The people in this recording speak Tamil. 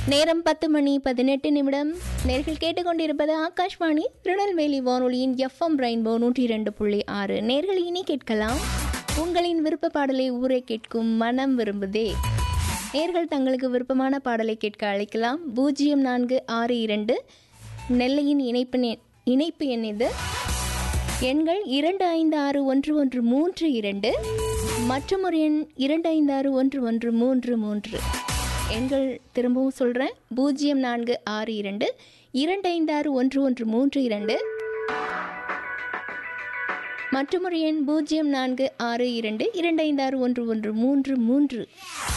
நேரம் பத்து மணி பதினெட்டு நிமிடம் நேர்கள் கேட்டுக்கொண்டிருப்பது ஆகாஷ்வாணி திருநெல்வேலி வானொலியின் எஃப்எம் ரெயின்போ நூற்றி இரண்டு புள்ளி ஆறு நேர்கள் இனி கேட்கலாம் உங்களின் விருப்ப பாடலை ஊரே கேட்கும் மனம் விரும்புதே நேர்கள் தங்களுக்கு விருப்பமான பாடலை கேட்க அழைக்கலாம் பூஜ்ஜியம் நான்கு ஆறு இரண்டு நெல்லையின் இணைப்பு நெ- இணைப்பு எண் இது எண்கள் இரண்டு ஐந்து ஆறு ஒன்று ஒன்று மூன்று இரண்டு மற்றும் ஒரு எண் இரண்டு ஐந்து ஆறு ஒன்று ஒன்று மூன்று மூன்று எண்கள் திரும்பவும் சொல்கிறேன் பூஜ்ஜியம் நான்கு ஆறு இரண்டு இரண்டு ஐந்து ஆறு ஒன்று ஒன்று மூன்று இரண்டு மற்றும் ஒரு எண் பூஜ்ஜியம் நான்கு ஆறு இரண்டு இரண்டு ஐந்து ஆறு ஒன்று ஒன்று மூன்று மூன்று